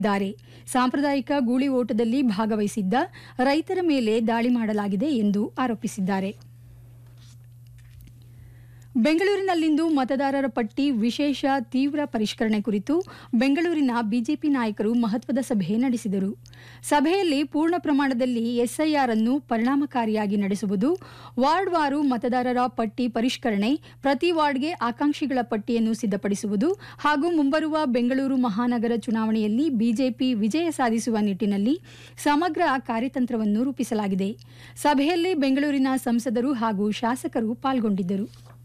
ದ್ದಾರೆ ಸಾಂಪ್ರದಾಯಿಕ ಗೂಳಿ ಓಟದಲ್ಲಿ ಭಾಗವಹಿಸಿದ್ದ ರೈತರ ಮೇಲೆ ದಾಳಿ ಮಾಡಲಾಗಿದೆ ಎಂದು ಆರೋಪಿಸಿದ್ದಾರೆ ಬೆಂಗಳೂರಿನಲ್ಲಿಂದು ಮತದಾರರ ಪಟ್ಟಿ ವಿಶೇಷ ತೀವ್ರ ಪರಿಷ್ಕರಣೆ ಕುರಿತು ಬೆಂಗಳೂರಿನ ಬಿಜೆಪಿ ನಾಯಕರು ಮಹತ್ವದ ಸಭೆ ನಡೆಸಿದರು ಸಭೆಯಲ್ಲಿ ಪೂರ್ಣ ಪ್ರಮಾಣದಲ್ಲಿ ಎಸ್ಐಆರ್ ಅನ್ನು ಪರಿಣಾಮಕಾರಿಯಾಗಿ ನಡೆಸುವುದು ವಾರ್ಡ್ವಾರು ಮತದಾರರ ಪಟ್ಟಿ ಪರಿಷ್ಕರಣೆ ಪ್ರತಿ ವಾರ್ಡ್ಗೆ ಆಕಾಂಕ್ಷಿಗಳ ಪಟ್ಟಿಯನ್ನು ಸಿದ್ಧಪಡಿಸುವುದು ಹಾಗೂ ಮುಂಬರುವ ಬೆಂಗಳೂರು ಮಹಾನಗರ ಚುನಾವಣೆಯಲ್ಲಿ ಬಿಜೆಪಿ ವಿಜಯ ಸಾಧಿಸುವ ನಿಟ್ಟಿನಲ್ಲಿ ಸಮಗ್ರ ಕಾರ್ಯತಂತ್ರವನ್ನು ರೂಪಿಸಲಾಗಿದೆ ಸಭೆಯಲ್ಲಿ ಬೆಂಗಳೂರಿನ ಸಂಸದರು ಹಾಗೂ ಶಾಸಕರು ಪಾಲ್ಗೊಂಡಿದ್ದರು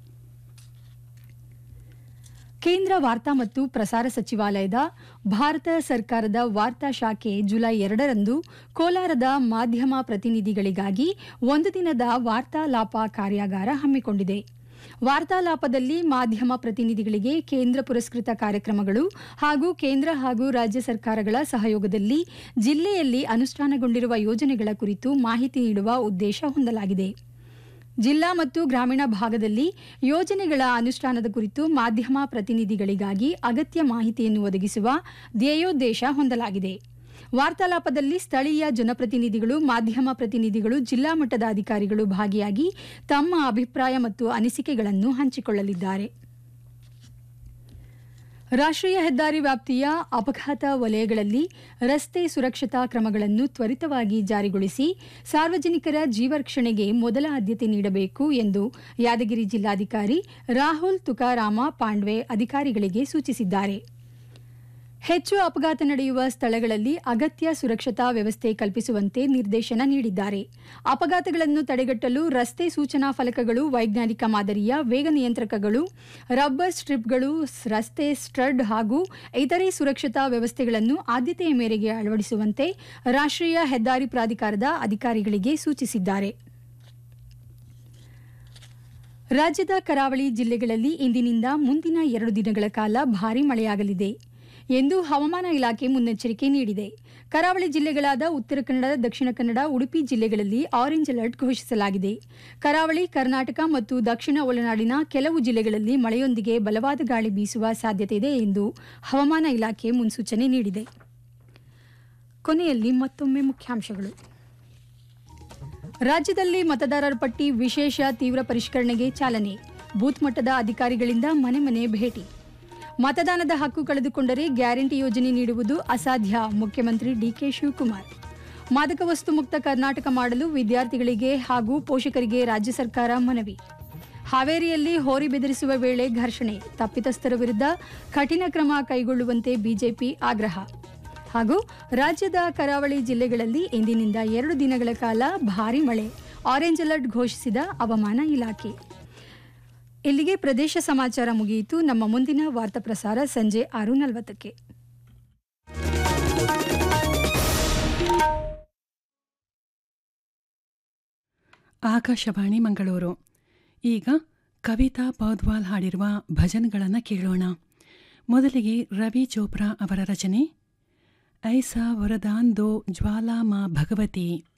ಕೇಂದ್ರ ವಾರ್ತಾ ಮತ್ತು ಪ್ರಸಾರ ಸಚಿವಾಲಯದ ಭಾರತ ಸರ್ಕಾರದ ವಾರ್ತಾ ಶಾಖೆ ಜುಲೈ ಎರಡರಂದು ಕೋಲಾರದ ಮಾಧ್ಯಮ ಪ್ರತಿನಿಧಿಗಳಿಗಾಗಿ ಒಂದು ದಿನದ ವಾರ್ತಾಲಾಪ ಕಾರ್ಯಾಗಾರ ಹಮ್ಮಿಕೊಂಡಿದೆ ವಾರ್ತಾಲಾಪದಲ್ಲಿ ಮಾಧ್ಯಮ ಪ್ರತಿನಿಧಿಗಳಿಗೆ ಕೇಂದ್ರ ಪುರಸ್ಕೃತ ಕಾರ್ಯಕ್ರಮಗಳು ಹಾಗೂ ಕೇಂದ್ರ ಹಾಗೂ ರಾಜ್ಯ ಸರ್ಕಾರಗಳ ಸಹಯೋಗದಲ್ಲಿ ಜಿಲ್ಲೆಯಲ್ಲಿ ಅನುಷ್ಠಾನಗೊಂಡಿರುವ ಯೋಜನೆಗಳ ಕುರಿತು ಮಾಹಿತಿ ನೀಡುವ ಉದ್ದೇಶ ಹೊಂದಲಾಗಿದೆ ಜಿಲ್ಲಾ ಮತ್ತು ಗ್ರಾಮೀಣ ಭಾಗದಲ್ಲಿ ಯೋಜನೆಗಳ ಅನುಷ್ಠಾನದ ಕುರಿತು ಮಾಧ್ಯಮ ಪ್ರತಿನಿಧಿಗಳಿಗಾಗಿ ಅಗತ್ಯ ಮಾಹಿತಿಯನ್ನು ಒದಗಿಸುವ ಧ್ಯೇಯೋದ್ದೇಶ ಹೊಂದಲಾಗಿದೆ ವಾರ್ತಾಲಾಪದಲ್ಲಿ ಸ್ಥಳೀಯ ಜನಪ್ರತಿನಿಧಿಗಳು ಮಾಧ್ಯಮ ಪ್ರತಿನಿಧಿಗಳು ಜಿಲ್ಲಾ ಮಟ್ಟದ ಅಧಿಕಾರಿಗಳು ಭಾಗಿಯಾಗಿ ತಮ್ಮ ಅಭಿಪ್ರಾಯ ಮತ್ತು ಅನಿಸಿಕೆಗಳನ್ನು ಹಂಚಿಕೊಳ್ಳಲಿದ್ದಾರೆ ರಾಷ್ಟ್ರೀಯ ಹೆದ್ದಾರಿ ವ್ಯಾಪ್ತಿಯ ಅಪಘಾತ ವಲಯಗಳಲ್ಲಿ ರಸ್ತೆ ಸುರಕ್ಷತಾ ಕ್ರಮಗಳನ್ನು ತ್ವರಿತವಾಗಿ ಜಾರಿಗೊಳಿಸಿ ಸಾರ್ವಜನಿಕರ ಜೀವರಕ್ಷಣೆಗೆ ಮೊದಲ ಆದ್ಯತೆ ನೀಡಬೇಕು ಎಂದು ಯಾದಗಿರಿ ಜಿಲ್ಲಾಧಿಕಾರಿ ರಾಹುಲ್ ತುಕಾರಾಮ ಪಾಂಡ್ವೆ ಅಧಿಕಾರಿಗಳಿಗೆ ಸೂಚಿಸಿದ್ದಾರೆ ಹೆಚ್ಚು ಅಪಘಾತ ನಡೆಯುವ ಸ್ಥಳಗಳಲ್ಲಿ ಅಗತ್ಯ ಸುರಕ್ಷತಾ ವ್ಯವಸ್ಥೆ ಕಲ್ಪಿಸುವಂತೆ ನಿರ್ದೇಶನ ನೀಡಿದ್ದಾರೆ ಅಪಘಾತಗಳನ್ನು ತಡೆಗಟ್ಟಲು ರಸ್ತೆ ಸೂಚನಾ ಫಲಕಗಳು ವೈಜ್ಞಾನಿಕ ಮಾದರಿಯ ವೇಗ ನಿಯಂತ್ರಕಗಳು ರಬ್ಬರ್ ಸ್ಟ್ರಿಪ್ಗಳು ರಸ್ತೆ ಸ್ಟಡ್ ಹಾಗೂ ಇತರೆ ಸುರಕ್ಷತಾ ವ್ಯವಸ್ಥೆಗಳನ್ನು ಆದ್ಯತೆಯ ಮೇರೆಗೆ ಅಳವಡಿಸುವಂತೆ ರಾಷ್ಟ್ರೀಯ ಹೆದ್ದಾರಿ ಪ್ರಾಧಿಕಾರದ ಅಧಿಕಾರಿಗಳಿಗೆ ಸೂಚಿಸಿದ್ದಾರೆ ರಾಜ್ಯದ ಕರಾವಳಿ ಜಿಲ್ಲೆಗಳಲ್ಲಿ ಇಂದಿನಿಂದ ಮುಂದಿನ ಎರಡು ದಿನಗಳ ಕಾಲ ಭಾರೀ ಮಳೆಯಾಗಲಿದೆ ಎಂದು ಹವಾಮಾನ ಇಲಾಖೆ ಮುನ್ನೆಚ್ಚರಿಕೆ ನೀಡಿದೆ ಕರಾವಳಿ ಜಿಲ್ಲೆಗಳಾದ ಉತ್ತರ ಕನ್ನಡ ದಕ್ಷಿಣ ಕನ್ನಡ ಉಡುಪಿ ಜಿಲ್ಲೆಗಳಲ್ಲಿ ಆರೆಂಜ್ ಅಲರ್ಟ್ ಘೋಷಿಸಲಾಗಿದೆ ಕರಾವಳಿ ಕರ್ನಾಟಕ ಮತ್ತು ದಕ್ಷಿಣ ಒಳನಾಡಿನ ಕೆಲವು ಜಿಲ್ಲೆಗಳಲ್ಲಿ ಮಳೆಯೊಂದಿಗೆ ಬಲವಾದ ಗಾಳಿ ಬೀಸುವ ಸಾಧ್ಯತೆ ಇದೆ ಎಂದು ಹವಾಮಾನ ಇಲಾಖೆ ಮುನ್ಸೂಚನೆ ನೀಡಿದೆ ಕೊನೆಯಲ್ಲಿ ಮತ್ತೊಮ್ಮೆ ಮುಖ್ಯಾಂಶಗಳು ರಾಜ್ಯದಲ್ಲಿ ಮತದಾರರ ಪಟ್ಟಿ ವಿಶೇಷ ತೀವ್ರ ಪರಿಷ್ಕರಣೆಗೆ ಚಾಲನೆ ಬೂತ್ ಮಟ್ಟದ ಅಧಿಕಾರಿಗಳಿಂದ ಮನೆ ಮನೆ ಭೇಟಿ ಮತದಾನದ ಹಕ್ಕು ಕಳೆದುಕೊಂಡರೆ ಗ್ಯಾರಂಟಿ ಯೋಜನೆ ನೀಡುವುದು ಅಸಾಧ್ಯ ಮುಖ್ಯಮಂತ್ರಿ ಡಿಕೆ ಶಿವಕುಮಾರ್ ಮಾದಕ ವಸ್ತು ಮುಕ್ತ ಕರ್ನಾಟಕ ಮಾಡಲು ವಿದ್ಯಾರ್ಥಿಗಳಿಗೆ ಹಾಗೂ ಪೋಷಕರಿಗೆ ರಾಜ್ಯ ಸರ್ಕಾರ ಮನವಿ ಹಾವೇರಿಯಲ್ಲಿ ಹೋರಿ ಬೆದರಿಸುವ ವೇಳೆ ಘರ್ಷಣೆ ತಪ್ಪಿತಸ್ಥರ ವಿರುದ್ಧ ಕಠಿಣ ಕ್ರಮ ಕೈಗೊಳ್ಳುವಂತೆ ಬಿಜೆಪಿ ಆಗ್ರಹ ಹಾಗೂ ರಾಜ್ಯದ ಕರಾವಳಿ ಜಿಲ್ಲೆಗಳಲ್ಲಿ ಇಂದಿನಿಂದ ಎರಡು ದಿನಗಳ ಕಾಲ ಭಾರೀ ಮಳೆ ಆರೆಂಜ್ ಅಲರ್ಟ್ ಘೋಷಿಸಿದ ಹವಾಮಾನ ಇಲಾಖೆ ಇಲ್ಲಿಗೆ ಪ್ರದೇಶ ಸಮಾಚಾರ ಮುಗಿಯಿತು ನಮ್ಮ ಮುಂದಿನ ವಾರ್ತಾ ಪ್ರಸಾರ ಸಂಜೆ ಆರು ನಲವತ್ತಕ್ಕೆ ಆಕಾಶವಾಣಿ ಮಂಗಳೂರು ಈಗ ಕವಿತಾ ಪೌದ್ವಾಲ್ ಹಾಡಿರುವ ಭಜನ್ಗಳನ್ನು ಕೇಳೋಣ ಮೊದಲಿಗೆ ರವಿ ಚೋಪ್ರಾ ಅವರ ರಚನೆ ಐಸಾ ವರದಾನ್ ದೋ ಜ್ವಾಲಾ ಮಾ ಭಗವತಿ